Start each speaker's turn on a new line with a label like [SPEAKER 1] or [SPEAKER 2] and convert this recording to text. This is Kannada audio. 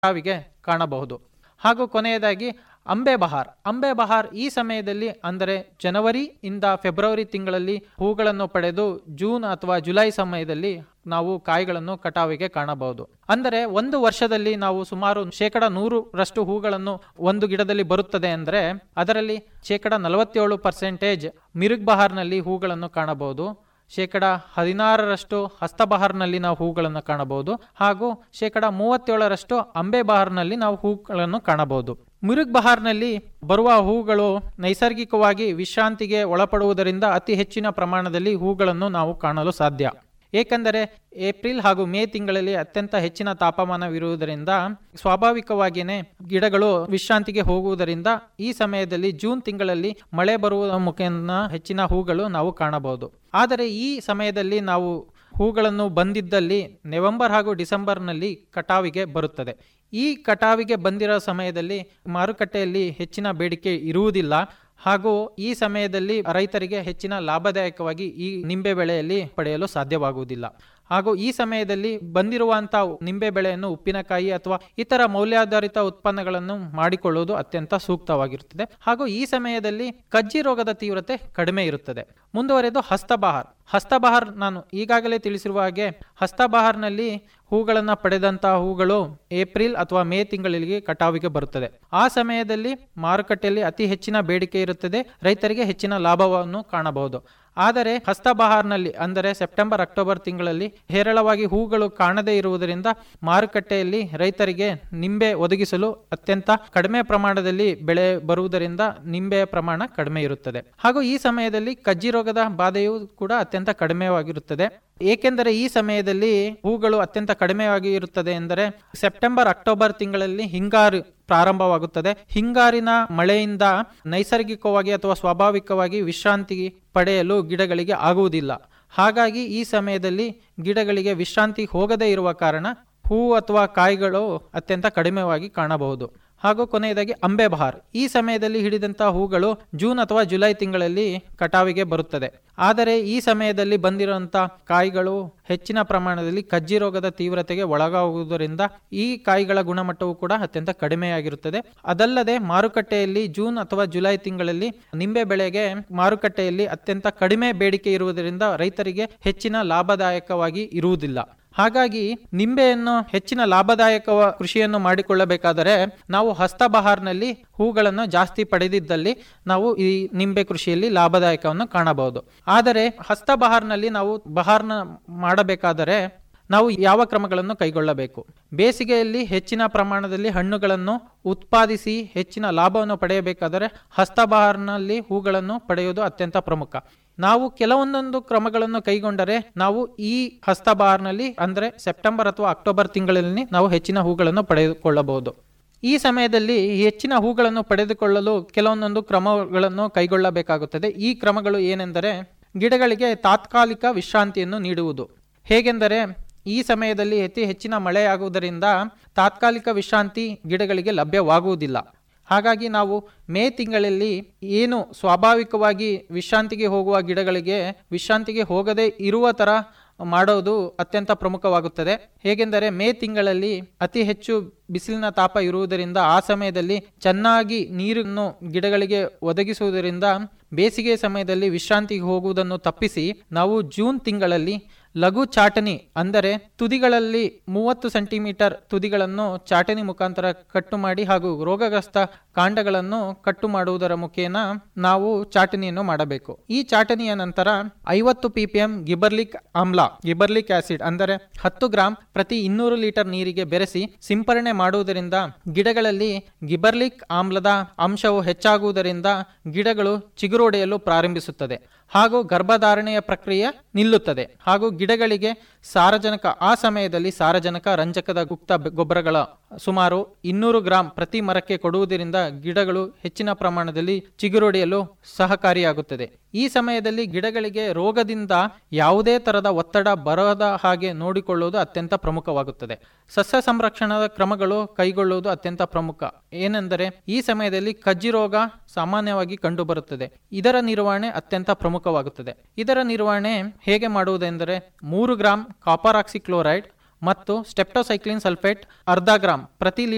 [SPEAKER 1] ಕಟಾವಿಗೆ ಕಾಣಬಹುದು ಹಾಗೂ ಕೊನೆಯದಾಗಿ ಅಂಬೆ ಬಹಾರ್ ಅಂಬೆ ಬಹಾರ್ ಈ ಸಮಯದಲ್ಲಿ ಅಂದರೆ ಜನವರಿ ಇಂದ ಫೆಬ್ರವರಿ ತಿಂಗಳಲ್ಲಿ ಹೂಗಳನ್ನು ಪಡೆದು ಜೂನ್ ಅಥವಾ ಜುಲೈ ಸಮಯದಲ್ಲಿ ನಾವು ಕಾಯಿಗಳನ್ನು ಕಟಾವಿಗೆ ಕಾಣಬಹುದು ಅಂದರೆ ಒಂದು ವರ್ಷದಲ್ಲಿ ನಾವು ಸುಮಾರು ಶೇಕಡ ನೂರರಷ್ಟು ಹೂಗಳನ್ನು ಒಂದು ಗಿಡದಲ್ಲಿ ಬರುತ್ತದೆ ಅಂದರೆ ಅದರಲ್ಲಿ ಶೇಕಡ ನಲವತ್ತೇಳು ಪರ್ಸೆಂಟೇಜ್ ಮಿರುಗ್ ಬಹಾರ್ನಲ್ಲಿ ಹೂಗಳನ್ನು ಕಾಣಬಹುದು ಶೇಕಡ ಹದಿನಾರರಷ್ಟು ಹಸ್ತಬಹಾರ್ನಲ್ಲಿ ನಾವು ಹೂಗಳನ್ನು ಕಾಣಬಹುದು ಹಾಗೂ ಶೇಕಡ ಮೂವತ್ತೇಳರಷ್ಟು ಅಂಬೆ ಬಹಾರ್ನಲ್ಲಿ ನಾವು ಹೂಗಳನ್ನು ಕಾಣಬಹುದು ಮುರುಗ್ ಬಹಾರ್ನಲ್ಲಿ ಬರುವ ಹೂಗಳು ನೈಸರ್ಗಿಕವಾಗಿ ವಿಶ್ರಾಂತಿಗೆ ಒಳಪಡುವುದರಿಂದ ಅತಿ ಹೆಚ್ಚಿನ ಪ್ರಮಾಣದಲ್ಲಿ ಹೂಗಳನ್ನು ನಾವು ಕಾಣಲು ಸಾಧ್ಯ ಏಕೆಂದರೆ ಏಪ್ರಿಲ್ ಹಾಗೂ ಮೇ ತಿಂಗಳಲ್ಲಿ ಅತ್ಯಂತ ಹೆಚ್ಚಿನ ತಾಪಮಾನವಿರುವುದರಿಂದ ಸ್ವಾಭಾವಿಕವಾಗಿಯೇ ಗಿಡಗಳು ವಿಶ್ರಾಂತಿಗೆ ಹೋಗುವುದರಿಂದ ಈ ಸಮಯದಲ್ಲಿ ಜೂನ್ ತಿಂಗಳಲ್ಲಿ ಮಳೆ ಬರುವ ಮುಖೇನ ಹೆಚ್ಚಿನ ಹೂಗಳು ನಾವು ಕಾಣಬಹುದು ಆದರೆ ಈ ಸಮಯದಲ್ಲಿ ನಾವು ಹೂಗಳನ್ನು ಬಂದಿದ್ದಲ್ಲಿ ನವೆಂಬರ್ ಹಾಗೂ ಡಿಸೆಂಬರ್ನಲ್ಲಿ ಕಟಾವಿಗೆ ಬರುತ್ತದೆ ಈ ಕಟಾವಿಗೆ ಬಂದಿರೋ ಸಮಯದಲ್ಲಿ ಮಾರುಕಟ್ಟೆಯಲ್ಲಿ ಹೆಚ್ಚಿನ ಬೇಡಿಕೆ ಇರುವುದಿಲ್ಲ ಹಾಗೂ ಈ ಸಮಯದಲ್ಲಿ ರೈತರಿಗೆ ಹೆಚ್ಚಿನ ಲಾಭದಾಯಕವಾಗಿ ಈ ನಿಂಬೆ ಬೆಳೆಯಲ್ಲಿ ಪಡೆಯಲು ಸಾಧ್ಯವಾಗುವುದಿಲ್ಲ ಹಾಗೂ ಈ ಸಮಯದಲ್ಲಿ ಬಂದಿರುವಂತಹ ನಿಂಬೆ ಬೆಳೆಯನ್ನು ಉಪ್ಪಿನಕಾಯಿ ಅಥವಾ ಇತರ ಮೌಲ್ಯಾಧಾರಿತ ಉತ್ಪನ್ನಗಳನ್ನು ಮಾಡಿಕೊಳ್ಳುವುದು ಅತ್ಯಂತ ಸೂಕ್ತವಾಗಿರುತ್ತದೆ ಹಾಗೂ ಈ ಸಮಯದಲ್ಲಿ ಕಜ್ಜಿ ರೋಗದ ತೀವ್ರತೆ ಕಡಿಮೆ ಇರುತ್ತದೆ ಮುಂದುವರೆದು ಹಸ್ತಬಹಾರ್ ಹಸ್ತಬಹಾರ್ ನಾನು ಈಗಾಗಲೇ ತಿಳಿಸಿರುವ ಹಾಗೆ ಹಸ್ತಬಹಾರ್ನಲ್ಲಿ ಹೂಗಳನ್ನು ಪಡೆದಂತಹ ಹೂಗಳು ಏಪ್ರಿಲ್ ಅಥವಾ ಮೇ ತಿಂಗಳಿಗೆ ಕಟಾವಿಗೆ ಬರುತ್ತದೆ ಆ ಸಮಯದಲ್ಲಿ ಮಾರುಕಟ್ಟೆಯಲ್ಲಿ ಅತಿ ಹೆಚ್ಚಿನ ಬೇಡಿಕೆ ಇರುತ್ತದೆ ರೈತರಿಗೆ ಹೆಚ್ಚಿನ ಲಾಭವನ್ನು ಕಾಣಬಹುದು ಆದರೆ ಹಸ್ತಬಹಾರ್ನಲ್ಲಿ ಅಂದರೆ ಸೆಪ್ಟೆಂಬರ್ ಅಕ್ಟೋಬರ್ ತಿಂಗಳಲ್ಲಿ ಹೇರಳವಾಗಿ ಹೂಗಳು ಕಾಣದೇ ಇರುವುದರಿಂದ ಮಾರುಕಟ್ಟೆಯಲ್ಲಿ ರೈತರಿಗೆ ನಿಂಬೆ ಒದಗಿಸಲು ಅತ್ಯಂತ ಕಡಿಮೆ ಪ್ರಮಾಣದಲ್ಲಿ ಬೆಳೆ ಬರುವುದರಿಂದ ನಿಂಬೆಯ ಪ್ರಮಾಣ ಕಡಿಮೆ ಇರುತ್ತದೆ ಹಾಗೂ ಈ ಸಮಯದಲ್ಲಿ ಕಜ್ಜಿ ರೋಗದ ಬಾಧೆಯು ಕೂಡ ಅತ್ಯಂತ ಕಡಿಮೆವಾಗಿರುತ್ತದೆ ಏಕೆಂದರೆ ಈ ಸಮಯದಲ್ಲಿ ಹೂಗಳು ಅತ್ಯಂತ ಕಡಿಮೆಯಾಗಿ ಇರುತ್ತದೆ ಎಂದರೆ ಸೆಪ್ಟೆಂಬರ್ ಅಕ್ಟೋಬರ್ ತಿಂಗಳಲ್ಲಿ ಹಿಂಗಾರು ಪ್ರಾರಂಭವಾಗುತ್ತದೆ ಹಿಂಗಾರಿನ ಮಳೆಯಿಂದ ನೈಸರ್ಗಿಕವಾಗಿ ಅಥವಾ ಸ್ವಾಭಾವಿಕವಾಗಿ ವಿಶ್ರಾಂತಿ ಪಡೆಯಲು ಗಿಡಗಳಿಗೆ ಆಗುವುದಿಲ್ಲ ಹಾಗಾಗಿ ಈ ಸಮಯದಲ್ಲಿ ಗಿಡಗಳಿಗೆ ವಿಶ್ರಾಂತಿ ಹೋಗದೇ ಇರುವ ಕಾರಣ ಹೂ ಅಥವಾ ಕಾಯಿಗಳು ಅತ್ಯಂತ ಕಡಿಮೆವಾಗಿ ಕಾಣಬಹುದು ಹಾಗೂ ಕೊನೆಯದಾಗಿ ಅಂಬೆ ಬಹಾರ್ ಈ ಸಮಯದಲ್ಲಿ ಹಿಡಿದಂತಹ ಹೂಗಳು ಜೂನ್ ಅಥವಾ ಜುಲೈ ತಿಂಗಳಲ್ಲಿ ಕಟಾವಿಗೆ ಬರುತ್ತದೆ ಆದರೆ ಈ ಸಮಯದಲ್ಲಿ ಬಂದಿರುವಂತಹ ಕಾಯಿಗಳು ಹೆಚ್ಚಿನ ಪ್ರಮಾಣದಲ್ಲಿ ಕಜ್ಜಿ ರೋಗದ ತೀವ್ರತೆಗೆ ಒಳಗಾಗುವುದರಿಂದ ಈ ಕಾಯಿಗಳ ಗುಣಮಟ್ಟವು ಕೂಡ ಅತ್ಯಂತ ಕಡಿಮೆಯಾಗಿರುತ್ತದೆ ಅದಲ್ಲದೆ ಮಾರುಕಟ್ಟೆಯಲ್ಲಿ ಜೂನ್ ಅಥವಾ ಜುಲೈ ತಿಂಗಳಲ್ಲಿ ನಿಂಬೆ ಬೆಳೆಗೆ ಮಾರುಕಟ್ಟೆಯಲ್ಲಿ ಅತ್ಯಂತ ಕಡಿಮೆ ಬೇಡಿಕೆ ಇರುವುದರಿಂದ ರೈತರಿಗೆ ಹೆಚ್ಚಿನ ಲಾಭದಾಯಕವಾಗಿ ಇರುವುದಿಲ್ಲ ಹಾಗಾಗಿ ನಿಂಬೆಯನ್ನು ಹೆಚ್ಚಿನ ಲಾಭದಾಯಕ ಕೃಷಿಯನ್ನು ಮಾಡಿಕೊಳ್ಳಬೇಕಾದರೆ ನಾವು ಹಸ್ತಬಹಾರ್ನಲ್ಲಿ ಹೂಗಳನ್ನು ಜಾಸ್ತಿ ಪಡೆದಿದ್ದಲ್ಲಿ ನಾವು ಈ ನಿಂಬೆ ಕೃಷಿಯಲ್ಲಿ ಲಾಭದಾಯಕವನ್ನು ಕಾಣಬಹುದು ಆದರೆ ಹಸ್ತಬಹಾರ್ನಲ್ಲಿ ನಾವು ಬಹಾರ್ನ ಮಾಡಬೇಕಾದರೆ ನಾವು ಯಾವ ಕ್ರಮಗಳನ್ನು ಕೈಗೊಳ್ಳಬೇಕು ಬೇಸಿಗೆಯಲ್ಲಿ ಹೆಚ್ಚಿನ ಪ್ರಮಾಣದಲ್ಲಿ ಹಣ್ಣುಗಳನ್ನು ಉತ್ಪಾದಿಸಿ ಹೆಚ್ಚಿನ ಲಾಭವನ್ನು ಪಡೆಯಬೇಕಾದರೆ ಹಸ್ತಬಹಾರ್ನಲ್ಲಿ ಹೂಗಳನ್ನು ಪಡೆಯುವುದು ಅತ್ಯಂತ ಪ್ರಮುಖ ನಾವು ಕೆಲವೊಂದೊಂದು ಕ್ರಮಗಳನ್ನು ಕೈಗೊಂಡರೆ ನಾವು ಈ ಹಸ್ತಬಹಾರ್ನಲ್ಲಿ ಅಂದರೆ ಸೆಪ್ಟೆಂಬರ್ ಅಥವಾ ಅಕ್ಟೋಬರ್ ತಿಂಗಳಲ್ಲಿ ನಾವು ಹೆಚ್ಚಿನ ಹೂಗಳನ್ನು ಪಡೆದುಕೊಳ್ಳಬಹುದು ಈ ಸಮಯದಲ್ಲಿ ಹೆಚ್ಚಿನ ಹೂಗಳನ್ನು ಪಡೆದುಕೊಳ್ಳಲು ಕೆಲವೊಂದೊಂದು ಕ್ರಮಗಳನ್ನು ಕೈಗೊಳ್ಳಬೇಕಾಗುತ್ತದೆ ಈ ಕ್ರಮಗಳು ಏನೆಂದರೆ ಗಿಡಗಳಿಗೆ ತಾತ್ಕಾಲಿಕ ವಿಶ್ರಾಂತಿಯನ್ನು ನೀಡುವುದು ಹೇಗೆಂದರೆ ಈ ಸಮಯದಲ್ಲಿ ಅತಿ ಹೆಚ್ಚಿನ ಮಳೆಯಾಗುವುದರಿಂದ ತಾತ್ಕಾಲಿಕ ವಿಶ್ರಾಂತಿ ಗಿಡಗಳಿಗೆ ಲಭ್ಯವಾಗುವುದಿಲ್ಲ ಹಾಗಾಗಿ ನಾವು ಮೇ ತಿಂಗಳಲ್ಲಿ ಏನು ಸ್ವಾಭಾವಿಕವಾಗಿ ವಿಶ್ರಾಂತಿಗೆ ಹೋಗುವ ಗಿಡಗಳಿಗೆ ವಿಶ್ರಾಂತಿಗೆ ಹೋಗದೇ ಇರುವ ಥರ ಮಾಡೋದು ಅತ್ಯಂತ ಪ್ರಮುಖವಾಗುತ್ತದೆ ಹೇಗೆಂದರೆ ಮೇ ತಿಂಗಳಲ್ಲಿ ಅತಿ ಹೆಚ್ಚು ಬಿಸಿಲಿನ ತಾಪ ಇರುವುದರಿಂದ ಆ ಸಮಯದಲ್ಲಿ ಚೆನ್ನಾಗಿ ನೀರನ್ನು ಗಿಡಗಳಿಗೆ ಒದಗಿಸುವುದರಿಂದ ಬೇಸಿಗೆ ಸಮಯದಲ್ಲಿ ವಿಶ್ರಾಂತಿಗೆ ಹೋಗುವುದನ್ನು ತಪ್ಪಿಸಿ ನಾವು ಜೂನ್ ತಿಂಗಳಲ್ಲಿ ಲಘು ಚಾಟನಿ ಅಂದರೆ ತುದಿಗಳಲ್ಲಿ ಮೂವತ್ತು ಸೆಂಟಿಮೀಟರ್ ತುದಿಗಳನ್ನು ಚಾಟನಿ ಮುಖಾಂತರ ಕಟ್ಟು ಮಾಡಿ ಹಾಗೂ ರೋಗಗ್ರಸ್ತ ಕಾಂಡಗಳನ್ನು ಕಟ್ಟು ಮಾಡುವುದರ ಮುಖೇನ ನಾವು ಚಾಟನಿಯನ್ನು ಮಾಡಬೇಕು ಈ ಚಾಟನಿಯ ನಂತರ ಐವತ್ತು ಪಿಪಿಎಂ ಗಿಬರ್ಲಿಕ್ ಆಮ್ಲ ಗಿಬರ್ಲಿಕ್ ಆಸಿಡ್ ಅಂದರೆ ಹತ್ತು ಗ್ರಾಂ ಪ್ರತಿ ಇನ್ನೂರು ಲೀಟರ್ ನೀರಿಗೆ ಬೆರೆಸಿ ಸಿಂಪರಣೆ ಮಾಡುವುದರಿಂದ ಗಿಡಗಳಲ್ಲಿ ಗಿಬರ್ಲಿಕ್ ಆಮ್ಲದ ಅಂಶವು ಹೆಚ್ಚಾಗುವುದರಿಂದ ಗಿಡಗಳು ಚಿಗುರೊಡೆಯಲು ಪ್ರಾರಂಭಿಸುತ್ತದೆ ಹಾಗೂ ಗರ್ಭಧಾರಣೆಯ ಪ್ರಕ್ರಿಯೆ ನಿಲ್ಲುತ್ತದೆ ಹಾಗೂ ಗಿಡಗಳಿಗೆ ಸಾರಜನಕ ಆ ಸಮಯದಲ್ಲಿ ಸಾರಜನಕ ರಂಜಕದ ಗುಪ್ತ ಗೊಬ್ಬರಗಳ ಸುಮಾರು ಇನ್ನೂರು ಗ್ರಾಂ ಪ್ರತಿ ಮರಕ್ಕೆ ಕೊಡುವುದರಿಂದ ಗಿಡಗಳು ಹೆಚ್ಚಿನ ಪ್ರಮಾಣದಲ್ಲಿ ಚಿಗುರೊಡೆಯಲು ಸಹಕಾರಿಯಾಗುತ್ತದೆ ಈ ಸಮಯದಲ್ಲಿ ಗಿಡಗಳಿಗೆ ರೋಗದಿಂದ ಯಾವುದೇ ತರದ ಒತ್ತಡ ಬರದ ಹಾಗೆ ನೋಡಿಕೊಳ್ಳುವುದು ಅತ್ಯಂತ ಪ್ರಮುಖವಾಗುತ್ತದೆ ಸಸ್ಯ ಸಂರಕ್ಷಣಾ ಕ್ರಮಗಳು ಕೈಗೊಳ್ಳುವುದು ಅತ್ಯಂತ ಪ್ರಮುಖ ಏನೆಂದರೆ ಈ ಸಮಯದಲ್ಲಿ ಕಜ್ಜಿ ರೋಗ ಸಾಮಾನ್ಯವಾಗಿ ಕಂಡುಬರುತ್ತದೆ ಇದರ ನಿರ್ವಹಣೆ ಅತ್ಯಂತ ಪ್ರಮುಖವಾಗುತ್ತದೆ ಇದರ ನಿರ್ವಹಣೆ ಹೇಗೆ ಮಾಡುವುದೆಂದರೆ ಮೂರು ಗ್ರಾಂ ಕಾಪರ್ ಆಕ್ಸಿಕ್ಲೋರೈಡ್ ಮತ್ತು ಸ್ಟೆಪ್ಟೋಸೈಕ್ಲಿನ್ ಸಲ್ಫೇಟ್ ಅರ್ಧ ಗ್ರಾಂ ಪ್ರತಿ